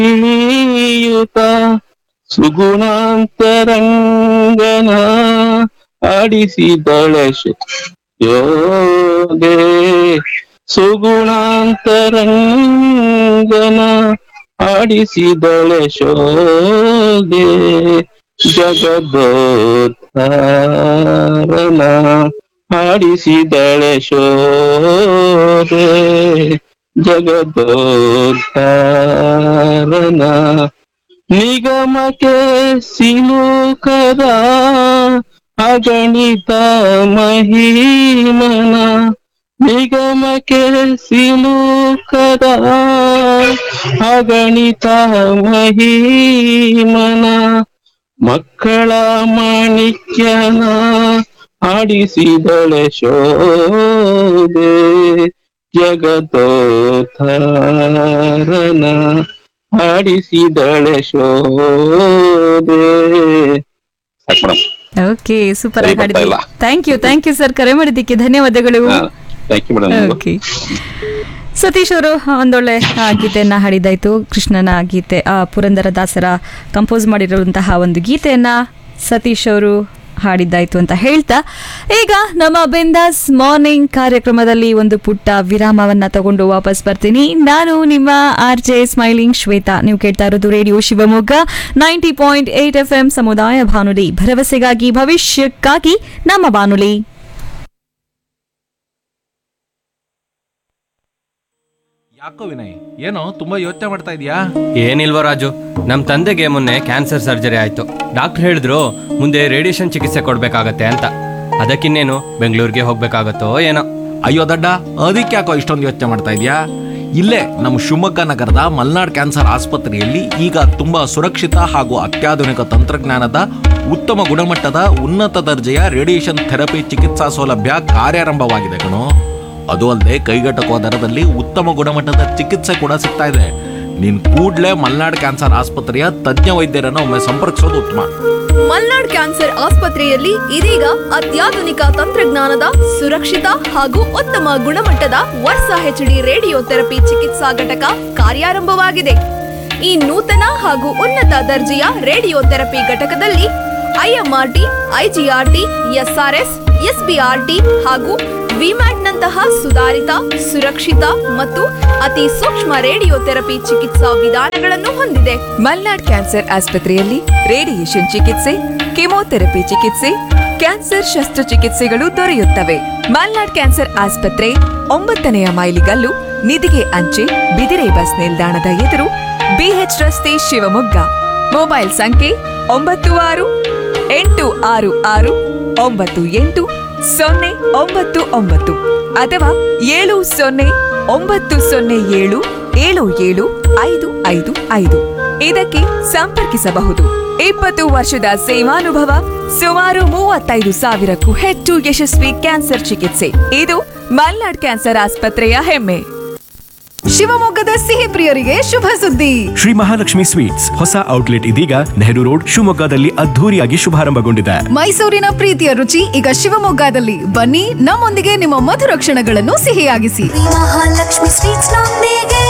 ಇಳಿಯುತ ಸುಗುಣಾಂತರಂಗನ ಆಡಿಸಿದಳೆ ಯೋದೆ ಸುಗುಣಾಂತರಂಗನ ಆಡಿಸಿದಳೆ ಶೋದೆ ಜಗದೋದ್ಧಾರನ ಆಡಿಸಿದಳೆ ಶೋದೆ ಜಗದೋದ್ಧಾರನ ನಿಗಮಕ್ಕೆ ಸಿಲುಕದ ಅಗಣಿತ ಮಹಿಮನ ನಿಗಮಕ್ಕೆ ಸಿಲುಕದ ಅಗಣಿತ ಮಹಿಮನ ಮಕ್ಕಳ ಮಾಣಿಕ್ಯನ ಆಡಿಸಿದಳೆ ಶೋದೆ ಜಗದೋದ್ಧಾರನ ಆಡಿಸಿದಳೆ ಶೋದೆ ಸಾಕು ಮೇಡಮ್ ಓಕೆ ಸೂಪರ್ ಸರಿ, ಆಗಿ ಬರ್ತಾ ಹಾಡಿದ್ರಿ ಇಲ್ಲ. Thank you thank you sir ಕರೆ ಮಾಡಿದ್ದಕ್ಕೆ ಧನ್ಯವಾದಗಳು thank you madam okay Satish ಅವರು ಒಂದೊಳ್ಳೆ ಆ, ಗೀತೆಯನ್ನ ಹಾಡಿದ್ದಾಯ್ತು ಕೃಷ್ಣನ ಗೀತೆ ಆ, ಪುರಂದರದಾಸರ ಕಂಪೋಸ್ ಮಾಡಿರುವಂತಹ ಒಂದು ಗೀತೆಯನ್ನ ಸತೀಶ್ ಅವರು ಹಾಡಿದ್ದಾಯ್ತು ಅಂತ ಹೇಳ್ತಾ ಈಗ ನಮ್ಮ ಬಿಂದಾಸ್ ಮಾರ್ನಿಂಗ್ ಕಾರ್ಯಕ್ರಮದಲ್ಲಿ ಒಂದು ಪುಟ್ಟ ವಿರಾಮವನ್ನ ತಗೊಂಡು ವಾಪಸ್ ಬರ್ತೀನಿ ನಾನು ನಿಮ್ಮ ಆರ್ ಜೆ ಸ್ಮೈಲಿಂಗ್ ಶ್ವೇತಾ ನೀವು ಕೇಳ್ತಾ ಇರೋದು radio Shivamogga ninety point eight F M ಸಮುದಾಯ ಬಾನುಲಿ ಭರವಸೆಗಾಗಿ ಭವಿಷ್ಯಕ್ಕಾಗಿ ನಮ್ಮ ಬಾನುಲಿ ಯಾಕೋ ವಿನಯ್ ಏನೋ ತುಂಬಾ ಯೋಚನೆ ಮಾಡ್ತಾ ಇದೀಯಾ ಏನಿಲ್ವ ರಾಜು ನಮ್ಮ ತಂದೆಗೆ ಮೊನ್ನೆ ಕ್ಯಾನ್ಸರ್ ಸರ್ಜರಿ ಆಯ್ತು ಡಾಕ್ಟರ್ ಹೇಳಿದ್ರು ಮುಂದೆ ರೇಡಿಯೇಷನ್ ಚಿಕಿತ್ಸೆ ಕೊಡ್ಬೇಕಾಗತ್ತೆ ಅಂತ ಅದಕ್ಕಿನ್ನೇನು ಬೆಂಗಳೂರಿಗೆ ಹೋಗ್ಬೇಕಾಗತ್ತೋ ಏನೋ ಅಯ್ಯೋ ದಡ್ಡ ಅದಕ್ಕೆ ಯಾಕೋ ಇಷ್ಟೊಂದು ಯೋಚನೆ ಮಾಡ್ತಾ ಇದೀಯಾ ಇಲ್ಲೇ ನಮ್ಮ ಶಿವಮೊಗ್ಗ ನಗರದ ಮಲ್ನಾಡ್ ಕ್ಯಾನ್ಸರ್ ಆಸ್ಪತ್ರೆಯಲ್ಲಿ ಈಗ ತುಂಬಾ ಸುರಕ್ಷಿತ ಹಾಗೂ ಅತ್ಯಾಧುನಿಕ ತಂತ್ರಜ್ಞಾನದ ಉತ್ತಮ ಗುಣಮಟ್ಟದ ಉನ್ನತ ದರ್ಜೆಯ ರೇಡಿಯೇಷನ್ ಥೆರಪಿ ಚಿಕಿತ್ಸಾ ಸೌಲಭ್ಯ ಕಾರ್ಯಾರಂಭವಾಗಿದೆ ಕಣೋ ಅದು ಅಲ್ಲದೆ ಕೈಗೆಟಕುವ ದರದಲ್ಲಿ ಉತ್ತಮ ಗುಣಮಟ್ಟದ ಚಿಕಿತ್ಸೆ ಕೂಡ ಸಿಗ್ತಾ ಇದೆ ನೀನ್ ಕೂಡ್ಲೇ ಮಲ್ನಾಡ್ ಕ್ಯಾನ್ಸರ್ ಆಸ್ಪತ್ರೆಯ ತಜ್ಞ ವೈದ್ಯರನ್ನು ಒಮ್ಮೆ ಸಂಪರ್ಕಿಸೋದು ಉತ್ತಮ ಮಲ್ನಾಡ್ ಕ್ಯಾನ್ಸರ್ ಆಸ್ಪತ್ರೆಯಲ್ಲಿ ಇದೀಗ ಅತ್ಯಾಧುನಿಕ ತಂತ್ರಜ್ಞಾನದ ಸುರಕ್ಷಿತ ಹಾಗೂ ಉತ್ತಮ ಗುಣಮಟ್ಟದ ವರ್ಸಾ ಹೆಚ್ಡಿ ರೇಡಿಯೋ ಥೆರಪಿ ಚಿಕಿತ್ಸಾ ಘಟಕ ಕಾರ್ಯಾರಂಭವಾಗಿದೆ ಈ ನೂತನ ಹಾಗೂ ಉನ್ನತ ದರ್ಜೆಯ ರೇಡಿಯೋ ಥೆರಪಿ ಘಟಕದಲ್ಲಿ ಐಎಂಆರ್ಟಿ ಐಜಿಆರ್ಟಿ ಎಸ್ಆರ್ಎಸ್ ಎಸ್ಬಿಆರ್ಟಿ ಹಾಗೂ ವಿಮ್ಯಾಟ್ನಂತಹ ಸುಧಾರಿತ ಸುರಕ್ಷಿತ ಮತ್ತು ಅತಿ ಸೂಕ್ಷ್ಮ ರೇಡಿಯೋ ಥೆರಪಿ ಚಿಕಿತ್ಸಾ ವಿಧಾನಗಳನ್ನು ಹೊಂದಿದೆ ಮಲ್ನಾಡ್ ಕ್ಯಾನ್ಸರ್ ಆಸ್ಪತ್ರೆಯಲ್ಲಿ ರೇಡಿಯೇಷನ್ ಚಿಕಿತ್ಸೆ ಕೆಮೊಥೆರಪಿ ಚಿಕಿತ್ಸೆ ಕ್ಯಾನ್ಸರ್ ಶಸ್ತ್ರಚಿಕಿತ್ಸೆಗಳು ದೊರೆಯುತ್ತವೆ ಮಲ್ನಾಡ್ ಕ್ಯಾನ್ಸರ್ ಆಸ್ಪತ್ರೆ ಒಂಬತ್ತನೆಯ ಮೈಲಿಗಲ್ಲು ನಿಧಿಗೆ ಅಂಚೆ ಬಿದಿರೆ ಬಸ್ ನಿಲ್ದಾಣದ ಎದುರು ಬಿಎಚ್ ರಸ್ತೆ ಶಿವಮೊಗ್ಗ ಮೊಬೈಲ್ ಸಂಖ್ಯೆ ಒಂಬತ್ತು ಆರು ಎಂಟು ಆರು ಆರು ಒಂಬತ್ತು ಎಂಟು ಸೊನ್ನೆ ಒಂಬತ್ತು ಒಂಬತ್ತು ಅಥವಾ ಏಳು ಸೊನ್ನೆ ಒಂಬತ್ತು ಸೊನ್ನೆ ಏಳು ಏಳು ಏಳು ಐದು ಐದು ಐದು ಇದಕ್ಕೆ ಸಂಪರ್ಕಿಸಬಹುದು ಇಪ್ಪತ್ತು ವರ್ಷದ ಸೇವಾನುಭವ ಸುಮಾರು ಮೂವತ್ತೈದು ಸಾವಿರಕ್ಕೂ ಹೆಚ್ಚು ಯಶಸ್ವಿ ಕ್ಯಾನ್ಸರ್ ಚಿಕಿತ್ಸೆ ಇದು ಮಲ್ನಾಡ್ ಕ್ಯಾನ್ಸರ್ ಆಸ್ಪತ್ರೆಯ ಹೆಮ್ಮೆ ಶಿವಮೊಗ್ಗದ ಸಿಹಿ ಪ್ರಿಯರಿಗೆ ಶುಭ ಸುದ್ದಿ ಶ್ರೀ ಮಹಾಲಕ್ಷ್ಮಿ ಸ್ವೀಟ್ಸ್ ಹೊಸ ಔಟ್ಲೆಟ್ ಇದೀಗ ನೆಹರು ರೋಡ್ ಶಿವಮೊಗ್ಗದಲ್ಲಿ ಅದ್ಧೂರಿಯಾಗಿ ಶುಭಾರಂಭಗೊಂಡಿದೆ ಮೈಸೂರಿನ ಪ್ರೀತಿಯ ರುಚಿ ಈಗ ಶಿವಮೊಗ್ಗದಲ್ಲಿ ಬನ್ನಿ ನಮ್ಮೊಂದಿಗೆ ನಿಮ್ಮ ಮಧುರ ಕ್ಷಣಗಳನ್ನು ಸಿಹಿಯಾಗಿಸಿ ಮಹಾಲಕ್ಷ್ಮಿ ಸ್ವೀಟ್ಸ್ ನೊಂದಿಗೆ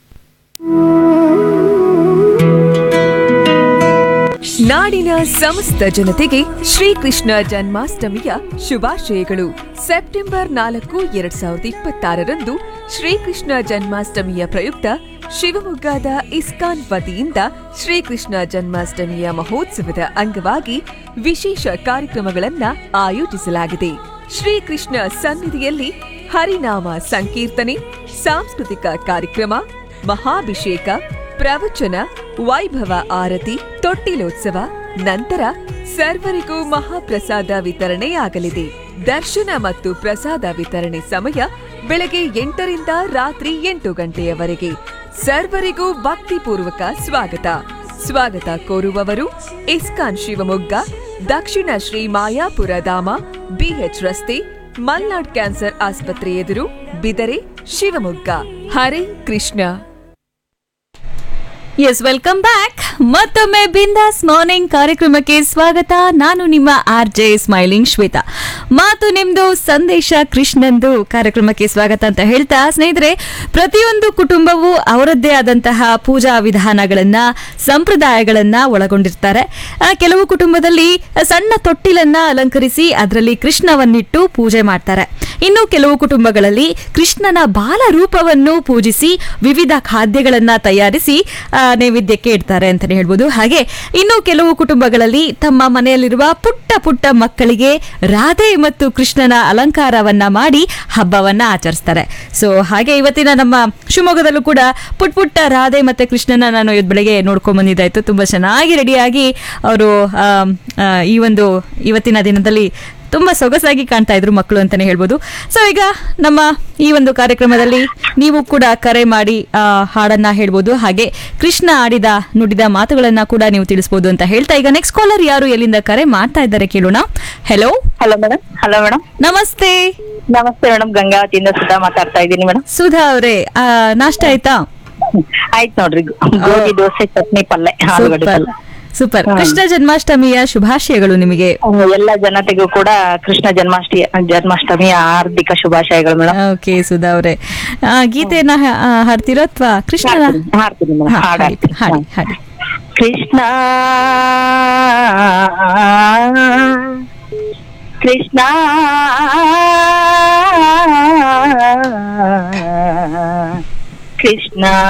ನಾಡಿನ ಸಮಸ್ತ ಜನತೆಗೆ ಶ್ರೀಕೃಷ್ಣ ಜನ್ಮಾಷ್ಟಮಿಯ ಶುಭಾಶಯಗಳು ಸೆಪ್ಟೆಂಬರ್ ನಾಲ್ಕು ಎರಡ್ ಸಾವಿರದ ಇಪ್ಪತ್ತಾರರಂದು ಶ್ರೀಕೃಷ್ಣ ಜನ್ಮಾಷ್ಟಮಿಯ ಪ್ರಯುಕ್ತ ಶಿವಮೊಗ್ಗದ ಇಸ್ಕಾನ್ ವತಿಯಿಂದ ಶ್ರೀಕೃಷ್ಣ ಜನ್ಮಾಷ್ಟಮಿಯ ಮಹೋತ್ಸವದ ಅಂಗವಾಗಿ ವಿಶೇಷ ಕಾರ್ಯಕ್ರಮಗಳನ್ನ ಆಯೋಜಿಸಲಾಗಿದೆ ಶ್ರೀಕೃಷ್ಣ ಸನ್ನಿಧಿಯಲ್ಲಿ ಹರಿನಾಮ ಸಂಕೀರ್ತನೆ ಸಾಂಸ್ಕೃತಿಕ ಕಾರ್ಯಕ್ರಮ ಮಹಾಭಿಷೇಕ ಪ್ರವಚನ ವೈಭವ ಆರತಿ ತೊಟ್ಟಿಲೋತ್ಸವ ನಂತರ ಸರ್ವರಿಗೂ ಮಹಾಪ್ರಸಾದ ವಿತರಣೆಯಾಗಲಿದೆ ದರ್ಶನ ಮತ್ತು ಪ್ರಸಾದ ವಿತರಣೆ ಸಮಯ ಬೆಳಗ್ಗೆ ಎಂಟರಿಂದ ರಾತ್ರಿ ಎಂಟು ಗಂಟೆಯವರೆಗೆ ಸರ್ವರಿಗೂ ಭಕ್ತಿಪೂರ್ವಕ ಸ್ವಾಗತ ಸ್ವಾಗತ ಕೋರುವವರು ಇಸ್ಕಾನ್ ಶಿವಮೊಗ್ಗ ದಕ್ಷಿಣ ಶ್ರೀ ಮಾಯಾಪುರ ಧಾಮ ಬಿಎಚ್ ರಸ್ತೆ ಮಲ್ನಾಡ್ ಕ್ಯಾನ್ಸರ್ ಆಸ್ಪತ್ರೆ ಎದುರು Bidare Shivamogga Hare Krishna yes welcome back ಮತ್ತೊಮ್ಮೆ ಬಿಂದಾಸ್ ಮಾರ್ನಿಂಗ್ ಕಾರ್ಯಕ್ರಮಕ್ಕೆ ಸ್ವಾಗತ ನಾನು ನಿಮ್ಮ ಆರ್ ಜೆ ಸ್ಮೈಲಿಂಗ್ ಶ್ವೇತಾ ಮಾತು ನಿಮ್ದು ಸಂದೇಶ ಕೃಷ್ಣಂದು ಕಾರ್ಯಕ್ರಮಕ್ಕೆ ಸ್ವಾಗತ ಅಂತ ಹೇಳ್ತಾ ಸ್ನೇಹಿತರೆ ಪ್ರತಿಯೊಂದು ಕುಟುಂಬವು ಅವರದ್ದೇ ಆದಂತಹ ಪೂಜಾ ವಿಧಾನಗಳನ್ನ ಸಂಪ್ರದಾಯಗಳನ್ನ ಒಳಗೊಂಡಿರ್ತಾರೆ ಆ, ಕೆಲವು ಕುಟುಂಬದಲ್ಲಿ ಸಣ್ಣ ತೊಟ್ಟಿಲನ್ನ ಅಲಂಕರಿಸಿ ಅದರಲ್ಲಿ ಕೃಷ್ಣವನ್ನಿಟ್ಟು ಪೂಜೆ ಮಾಡ್ತಾರೆ ಇನ್ನು ಕೆಲವು ಕುಟುಂಬಗಳಲ್ಲಿ ಕೃಷ್ಣನ ಬಾಲ ರೂಪವನ್ನು ಪೂಜಿಸಿ ವಿವಿಧ ಖಾದ್ಯಗಳನ್ನ ತಯಾರಿಸಿ ಆ, ನೈವೇದ್ಯಕ್ಕೆ ಇಡ್ತಾರೆ ಅಂತಾನೆ ಹೇಳ್ಬೋದು ಹಾಗೆ ಇನ್ನು ಕೆಲವು ಕುಟುಂಬಗಳಲ್ಲಿ ತಮ್ಮ ಮನೆಯಲ್ಲಿರುವ ಪುಟ್ಟ ಪುಟ್ಟ ಮಕ್ಕಳಿಗೆ ರಾಧೆ ಮತ್ತು ಕೃಷ್ಣನ ಅಲಂಕಾರವನ್ನ ಮಾಡಿ ಹಬ್ಬವನ್ನ ಆಚರಿಸ್ತಾರೆ ಸೊ ಹಾಗೆ ಇವತ್ತಿನ ನಮ್ಮ ಶಿವಮೊಗ್ಗದಲ್ಲೂ ಕೂಡ ಪುಟ್ ಪುಟ್ಟ ರಾಧೆ ಮತ್ತೆ ಕೃಷ್ಣನ ನಾನು ಇವತ್ತು ಬೆಳಗ್ಗೆ ನೋಡ್ಕೊಂಡ್ ಬಂದಿದ್ದಾಯ್ತು ತುಂಬಾ ಚೆನ್ನಾಗಿ ರೆಡಿಯಾಗಿ ಅವರು ಈ ಒಂದು ಇವತ್ತಿನ ದಿನದಲ್ಲಿ ತುಂಬಾ ಸೊಗಸಾಗಿ ಕಾಣ್ತಾ ಇದ್ರು ಮಕ್ಕಳು ಅಂತಾನೆ ಹೇಳ್ಬೋದು ಸೊ ಈಗ ನಮ್ಮ ಈ ಒಂದು ಕಾರ್ಯಕ್ರಮದಲ್ಲಿ ನೀವು ಕೂಡ ಕರೆ ಮಾಡಿ ಆ, ಹಾಡನ್ನ ಹೇಳ್ಬೋದು ಹಾಗೆ ಕೃಷ್ಣ ಆಡಿದ ನುಡಿದ ಮಾತುಗಳನ್ನ ಕೂಡ ನೀವು ತಿಳಿಸ್ಬೋದು ಅಂತ ಹೇಳ್ತಾ ಈಗ ನೆಕ್ಸ್ಟ್ ಕಾಲರ್ ಯಾರು ಎಲ್ಲಿಂದ ಕರೆ ಮಾಡ್ತಾ ಇದ್ದಾರೆ ಕೇಳೋಣ hello hello madam hello madam ನಮಸ್ತೆ ನಮಸ್ತೆ ಮೇಡಮ್ ಗಂಗಾವತಿಯಿಂದ ಸುಧಾ ಮಾತಾಡ್ತಾ ಇದ್ದೀನಿ ಮೇಡಮ್ ಸುಧಾ ಅವರೇ ನಾಷ್ಟ ಆಯ್ತಾ ಆಯ್ತು ನೋಡ್ರಿ ಗೋಧಿ ದೋಸೆ ಚಟ್ನಿ ಪಲ್ಲೆ ಆಲೂಗಡ್ಡೆ ಸೂಪರ್ ಪಲ್ಲೆ ಸೂಪರ್ ಹಾ. ಕೃಷ್ಣ ಜನ್ಮಾಷ್ಟಮಿಯ ಶುಭಾಶಯಗಳು ನಿಮಗೆ ಎಲ್ಲ ಜನತೆಗೂ ಕೂಡ ಕೃಷ್ಣ ಜನ್ಮಾಷ್ಟಮಿ ಜನ್ಮಾಷ್ಟಮಿಯ ಹಾರ್ದಿಕ ಶುಭಾಶಯಗಳು ಮೇಡಮ್ ಓಕೆ ಸುಧಾ ಅವರೇ ಆ, ಗೀತೆಯನ್ನ ಹ- ಆ, ಹಾಡ್ತಿರೋ ಅಥವಾ ಕೃಷ್ಣನ ಹಾಡ್ತೀನಿ, ಹಾಡ್ತೀನಿ ಮೇಡಮ್ ಹಾ, ಹಾಡ್ ಹಾಡಿ ಹಾಡ್ತೀನಿ. ಹಾಡಿ ಹಾಡಿ ಕೃಷ್ಣ ಕೃಷ್ಣ ಕೃಷ್ಣ